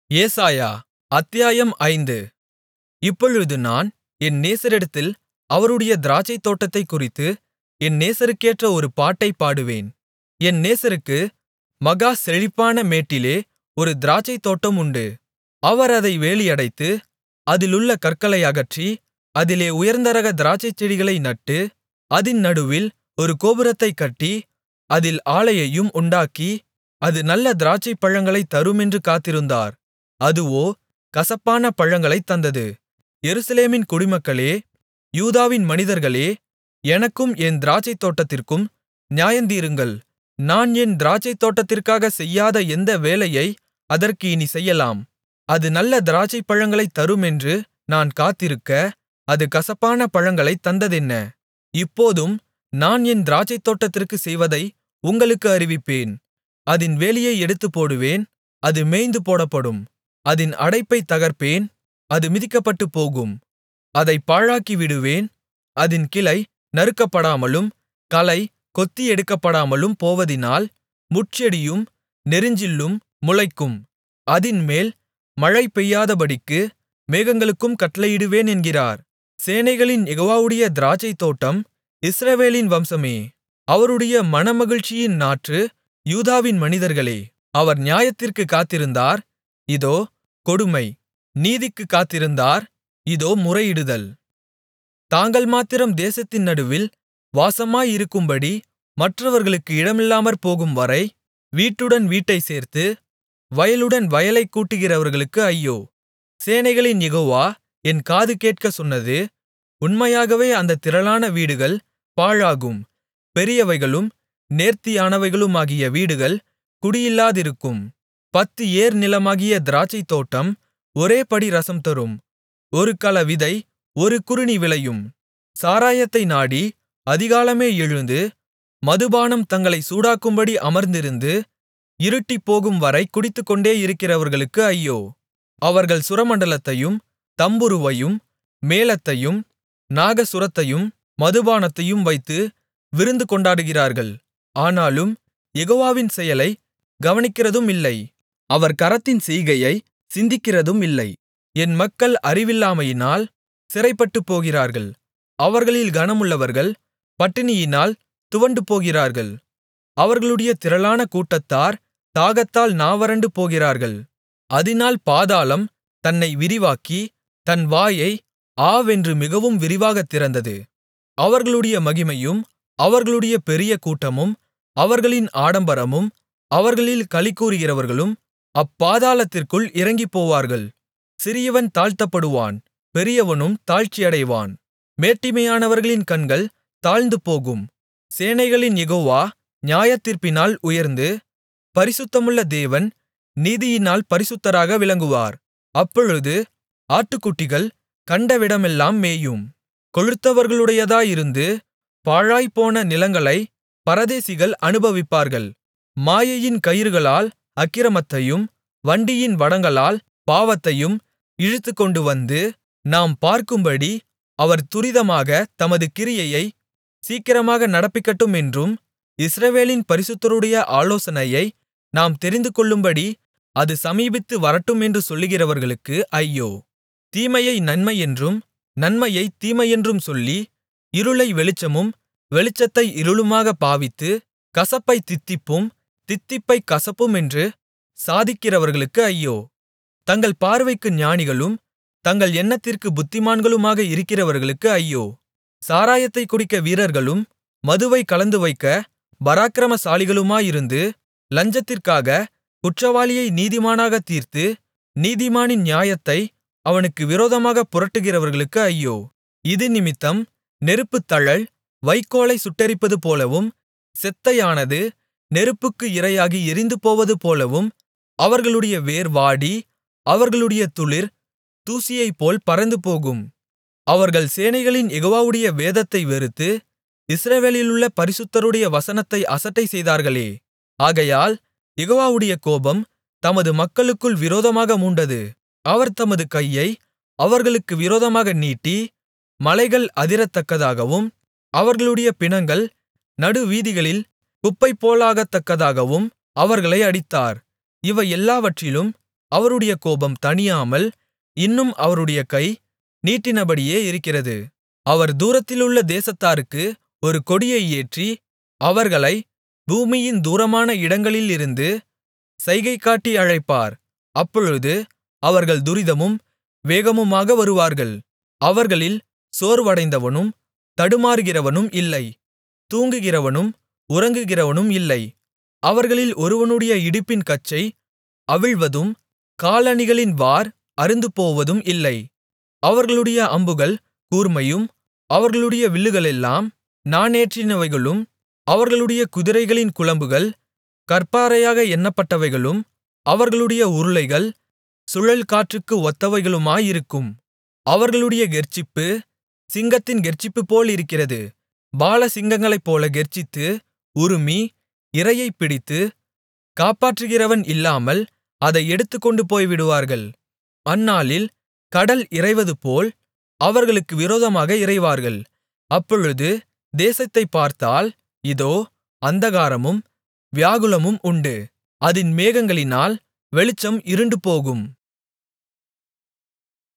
ஏசாயா அத்தியாயம் ஐந்து இப்பொழுது நான் என் நேசரிடத்தில் அவருடைய திராட்சைத்தோட்டத்தைக்குறித்து என் நேசருக்கேற்ற ஒரு பாட்டைப் பாடுவேன் என் நேசருக்கு மகா செழிப்பான மேட்டிலே ஒரு திராட்சைத்தோட்டம் உண்டு அவர் அதை வேலியடைத்து அதிலுள்ள கற்களை அகற்றி அதிலே உயர்ந்தரக திராட்சைச்செடிகளை நட்டு அதின் நடுவில் ஒரு கோபுரத்தைக் கட்டி அதில் ஆலையையும் உண்டாக்கி அது நல்ல திராட்சைப்பழங்களைத் தருமென்று காத்திருந்தார் அதுவோ கசப்பான பழங்களைத் தந்தது எருசலேமின் குடிமக்களே யூதாவின் மனிதர்களே எனக்கும் என் திராட்சைத்தோட்டத்திற்கும் நியாயந்தீருங்கள் நான் என் திராட்சைத்தோட்டத்திற்காகச் செய்யாத எந்த வேலையை அதற்கு இனிச் செய்யலாம் அது நல்ல திராட்சைப்பழங்களைத் தருமென்று நான் காத்திருக்க அது கசப்பான பழங்களைத் தந்ததென்ன இப்போதும் நான் என் திராட்சைத்தோட்டத்திற்குச் செய்வதை உங்களுக்கு அறிவிப்பேன் அதின் வேலியை எடுத்துப்போடுவேன் அது மேய்ந்து போடப்படும் அதின் அடைப்பைத் தகர்ப்பேன் அது மிதிக்கப்பட்டுப்போகும் அதைப் பாழாக்கிவிடுவேன் அதின் கிளை நறுக்கப்படாமலும் களை கொத்தி எடுக்கப்படாமலும் போவதினால் முட்செடியும் நெரிஞ்சிலும் முளைக்கும் அதின்மேல் மழை பெய்யாதபடிக்கு மேகங்களுக்கும் கட்டளையிடுவேன் என்கிறார் சேனைகளின் யெகோவாவுடைய திராட்சைத்தோட்டம் இஸ்ரவேலின் வம்சமே அவருடைய மனமகிழ்ச்சியின் நாற்று யூதாவின் மனிதர்களே அவர் நியாயத்திற்குக் காத்திருந்தார் இதோ கொடுமை நீதிக்குக் காத்திருந்தார் இதோ முறையிடுதல் தாங்கள் மாத்திரம் தேசத்தின் நடுவில் வாசமாயிருக்கும்படி மற்றவர்களுக்கு இடமில்லாமற் போகும்வரை வீட்டுடன் வீட்டைச் சேர்த்து வயலுடன் வயலைக் கூட்டுகிறவர்களுக்கு ஐயோ சேனைகளின் யெகோவா என் காது கேட்கச் சொன்னது உண்மையாகவே அந்தத் திரளான வீடுகள் பாழாகும் பெரியவைகளும் நேர்த்தியானவைகளுமாகிய வீடுகள் குடியில்லாதிருக்கும் பத்து ஏர் நிலமாகிய திராட்சைத்தோட்டம் ஒரேபடி ரசம் தரும் ஒரு கல விதை ஒரு குறுணி விளையும் சாராயத்தை நாடி அதிகாலமே எழுந்து மதுபானம் தங்களைச் சூடாக்கும்படி அமர்ந்திருந்து இருட்டிப்போகும்வரை குடித்துக்கொண்டே இருக்கிறவர்களுக்கு ஐயோ அவர்கள் சுரமண்டலத்தையும் தம்புருவையும் மேளத்தையும் நாகசுரத்தையும் மதுபானத்தையும் வைத்து விருந்து கொண்டாடுகிறார்கள் ஆனாலும் யெகோவாவின் செயலை கவனிக்கிறதுமில்லை அவர் கரத்தின் செய்கையை சிந்திக்கிறதும் இல்லை என் மக்கள் அறிவில்லாமையினால் சிறைப்பட்டுப்போகிறார்கள் அவர்களில் கனமுள்ளவர்கள் பட்டினியினால் துவண்டுபோகிறார்கள் அவர்களுடைய திரளான கூட்டத்தார் தாகத்தால் நாவறண்டு போகிறார்கள் அதினால் பாதாளம் தன்னை விரிவாக்கி தன் வாயை ஆவென்று மிகவும் விரிவாகத் திறந்தது அவர்களுடைய மகிமையும் அவர்களுடைய பெரிய கூட்டமும் அவர்களின் ஆடம்பரமும் அவர்களில் களிகூருகிறவர்களும் அப்பாதாளத்திற்குள் இறங்கிப்போவார்கள் சிறியவன் தாழ்த்தப்படுவான் பெரியவனும் தாழ்ச்சியடைவான் மேட்டிமையானவர்களின் கண்கள் தாழ்ந்துபோகும் சேனைகளின் யெகோவா நியாயத்தீர்ப்பினால் உயர்ந்து பரிசுத்தமுள்ள தேவன் நீதியினால் பரிசுத்தராக விளங்குவார் அப்பொழுது ஆட்டுக்குட்டிகள் கண்டவிடமெல்லாம் மேயும் கொழுத்தவர்களுடையதாயிருந்து பாழாய்ப்போன நிலங்களை பரதேசிகள் அனுபவிப்பார்கள் மாயையின் கயிறுகளால் அக்கிரமத்தையும் வண்டியின் வடங்களால் பாவத்தையும் இழுத்துக்கொண்டுவந்து நாம் பார்க்கும்படி அவர் துரிதமாக தமது கிரியையை சீக்கிரமாக நடப்பிக்கட்டும் என்றும் இஸ்ரவேலின் பரிசுத்தருடைய ஆலோசனையை நாம் தெரிந்துகொள்ளும்படி அது சமீபித்து வரட்டும் என்று சொல்லுகிறவர்களுக்கு ஐயோ தீமையை நன்மையென்றும் நன்மையைத் தீமையென்றும் சொல்லி இருளை வெளிச்சமும் வெளிச்சத்தை இருளுமாகப் பாவித்து கசப்பைத் தித்திப்பும் தித்திப்பைக் கசப்புமென்று சாதிக்கிறவர்களுக்கு ஐயோ தங்கள் பார்வைக்கு ஞானிகளும் தங்கள் எண்ணத்திற்கு புத்திமான்களுமாக இருக்கிறவர்களுக்கு ஐயோ சாராயத்தைக் குடிக்க வீரர்களும் மதுவைக் கலந்துவைக்க பராக்கிரமசாலிகளுமாயிருந்து லஞ்சத்திற்காக குற்றவாளியை நீதிமானாகத் தீர்த்து நீதிமானின் நியாயத்தை அவனுக்கு விரோதமாகப் புரட்டுகிறவர்களுக்கு ஐயோ இதினிமித்தம் நெருப்புத்தழல் வைக்கோலைச் சுட்டெரிப்பதுபோலவும் செத்தையானது நெருப்புக்கு இரையாகி எரிந்துபோவதுபோலவும் அவர்களுடைய வேர் வாடி அவர்களுடைய துளிர் தூசியைப்போல் பறந்துபோகும் அவர்கள் சேனைகளின் யெகோவாவுடைய வேதத்தை வெறுத்து இஸ்ரவேலிலுள்ள பரிசுத்தருடைய வசனத்தை அசட்டை செய்தார்களே ஆகையால் யெகோவாவுடைய கோபம் தமது மக்களுக்குள் விரோதமாக மூண்டது அவர் தமது கையை அவர்களுக்கு விரோதமாக நீட்டி மலைகள் அதிரத்தக்கதாகவும் அவர்களுடைய பிணங்கள் நடுவீதிகளில் குப்பைபோலாகத்தக்கதாகவும் அவர்களை அடித்தார் இவை எல்லாவற்றிலும் அவருடைய கோபம் தணியாமல் இன்னும் அவருடைய கை நீட்டினபடியே இருக்கிறது அவர் தூரத்திலுள்ள தேசத்தாருக்கு ஒரு கொடியை ஏற்றி அவர்களை பூமியின் தூரமான இடங்களிலிருந்து சைகைகாட்டி அழைப்பார் அப்பொழுது அவர்கள் துரிதமும் வேகமுமாக வருவார்கள் அவர்களில் சோர்வடைந்தவனும் தடுமாறுகிறவனும் இல்லை தூங்குகிறவனும் உறங்குகிறவனும் இல்லை அவர்களில் ஒருவனுடைய இடுப்பின் கச்சை அவிழ்வதும் காலணிகளின் வார் அறுந்துபோவதும் இல்லை அவர்களுடைய அம்புகள் கூர்மையும் அவர்களுடைய வில்லுகளெல்லாம் நாணேற்றினவைகளும் அவர்களுடைய குதிரைகளின் குளம்புகள் கற்பாறையாக எண்ணப்பட்டவைகளும் அவர்களுடைய உருளைகள் சுழல் காற்றுக்கு ஒத்தவைகளுமாயிருக்கும் அவர்களுடைய கெர்ச்சிப்பு சிங்கத்தின் கெர்ச்சிப்புபோலிருக்கிறது பாலசிங்கங்களைப்போல கெர்ச்சித்து உறுமி இரையைப் பிடித்து காப்பாற்றுகிறவன் இல்லாமல் அதை எடுத்துக்கொண்டு போய்விடுவார்கள் அந்நாளில் கடல் இரைவதுபோல் அவர்களுக்கு விரோதமாக இரைவார்கள் அப்பொழுது தேசத்தைப் பார்த்தால் இதோ அந்தகாரமும் வியாகுலமும் உண்டு அதின் மேகங்களினால் வெளிச்சம் இருண்டுபோகும்